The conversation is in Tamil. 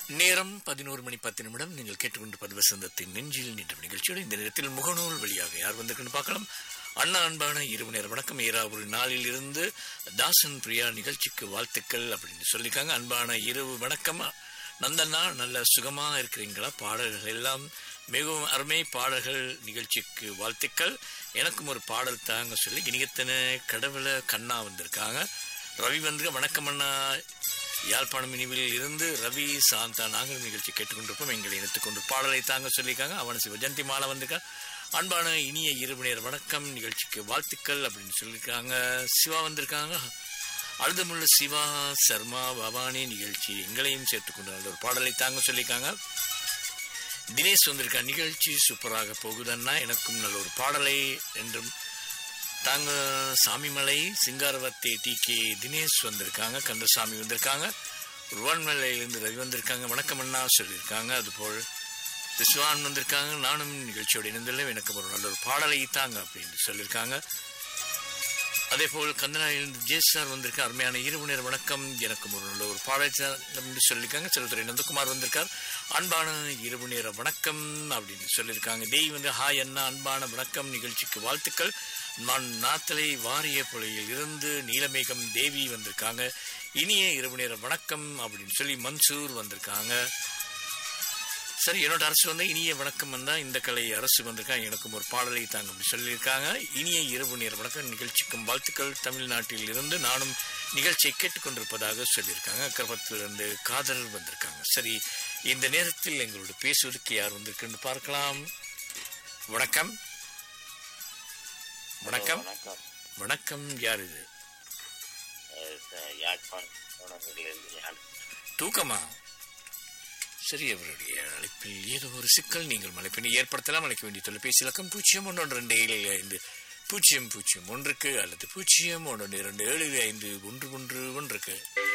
நேரம் பதினோரு மணி பத்து நிமிடம் நீங்கள் கேட்டுக்கொண்டு வசந்தத்தின் நெஞ்சில் நின்ற நிகழ்ச்சியோடு இந்த நேரத்தில் முகநூல் வழியாக யார் வந்திருக்குன்னு பார்க்கலாம் அண்ணா அன்பான இரவு நேர வணக்கம் ஏரா ஒரு நாளில் இருந்து தாசன் பிரியா நிகழ்ச்சிக்கு வாழ்த்துக்கள் அப்படின்னு சொல்லியிருக்காங்க அன்பான இரவு வணக்கம் நந்தண்ணா நல்ல சுகமா இருக்கிறீங்களா பாடல்கள் எல்லாம் மிகவும் அருமை பாடல்கள் நிகழ்ச்சிக்கு வாழ்த்துக்கள் எனக்கும் ஒரு பாடல் தாங்க சொல்லி இனியத்தன கடவுள கண்ணா வந்திருக்காங்க ரவி வந்து வணக்கம் அண்ணா யாழ்ப்பாணம் இனிவில் இருந்து ரவி சாந்தா நாங்கள் நிகழ்ச்சி கேட்டுக்கொண்டிருப்போம் எங்களை இணைத்துக்கொண்டு பாடலை தாங்க சொல்லியிருக்காங்க அவன சிவஜந்தி மாலை வந்திருக்கா அன்பான இனிய இரவு நேர வணக்கம் நிகழ்ச்சிக்கு வாழ்த்துக்கள் அப்படின்னு சொல்லியிருக்காங்க சிவா வந்திருக்காங்க அழுதமுள்ள சிவா சர்மா பவானி நிகழ்ச்சி எங்களையும் சேர்த்துக்கொண்டு நல்ல ஒரு பாடலை தாங்க சொல்லியிருக்காங்க தினேஷ் வந்திருக்கா நிகழ்ச்சி சூப்பராக போகுதுன்னா எனக்கும் நல்ல ஒரு பாடலை என்றும் தாங்க சாமிமலை சிங்காரவத்தை டி கே தினேஷ் வந்திருக்காங்க கந்தசாமி வந்திருக்காங்க ருவான்மலையிலிருந்து ரவி வந்திருக்காங்க வணக்கம் அண்ணா சொல்லியிருக்காங்க அதுபோல் விஸ்வான் வந்திருக்காங்க நானும் நிகழ்ச்சியோடு இணைந்துள்ள எனக்கு ஒரு நல்ல ஒரு பாடலை தாங்க அப்படின்னு சொல்லியிருக்காங்க அதே போல் கந்தனாயிலிருந்து ஜெய் சார் வந்திருக்க அருமையான இரவு நேர வணக்கம் எனக்கு ஒரு நல்ல ஒரு பாடல் சொல்லியிருக்காங்க செல்வத்துறை நந்தகுமார் வந்திருக்கார் அன்பான இரவு நேர வணக்கம் அப்படின்னு சொல்லியிருக்காங்க டெய் வந்து ஹாய் அண்ணா அன்பான வணக்கம் நிகழ்ச்சிக்கு வாழ்த்துக்கள் நான் நாத்தலை வாரிய புலையில் இருந்து நீலமேகம் தேவி வந்திருக்காங்க இனிய இரவு நேர வணக்கம் அப்படின்னு சொல்லி மன்சூர் வந்திருக்காங்க சரி என்னோட அரசு வந்து இனிய வணக்கம் வந்தா இந்த கலை அரசு வந்திருக்காங்க எனக்கும் ஒரு பாடலை தாங்க அப்படி சொல்லியிருக்காங்க இனிய இரவு நேர வணக்கம் நிகழ்ச்சிக்கும் வாழ்த்துக்கள் தமிழ்நாட்டில் இருந்து நானும் நிகழ்ச்சியை கேட்டுக்கொண்டிருப்பதாக சொல்லியிருக்காங்க கர்ப்பத்திலிருந்து காதல் வந்திருக்காங்க சரி இந்த நேரத்தில் எங்களோட பேசுவதற்கு யார் வந்திருக்குன்னு பார்க்கலாம் வணக்கம் வணக்கம் வணக்கம் வணக்கம் யார் இது அஹ் ச- யாழ்ப்பாணம் கோணங்களிலிருந்து யாழ் தூக்கமா சரி அவருடைய அழைப்பில் ஏதோ ஒரு சிக்கல் நீங்கள் மலைப்பினை ஏற்படுத்தலாம் அழைக்க வேண்டிய தொலைபேசி இலக்கம் பூஜ்ஜியம் ஒன்று ஒன்று ரெண்டு ஏழு ஐந்து பூஜ்ஜியம் பூஜ்ஜியம் ஒன்றுக்கு அல்லது பூஜ்ஜியம் ஒன்று இரண்டு ஏழு ஐந்து ஒன்று ஒன்று ஒன்றுக்கு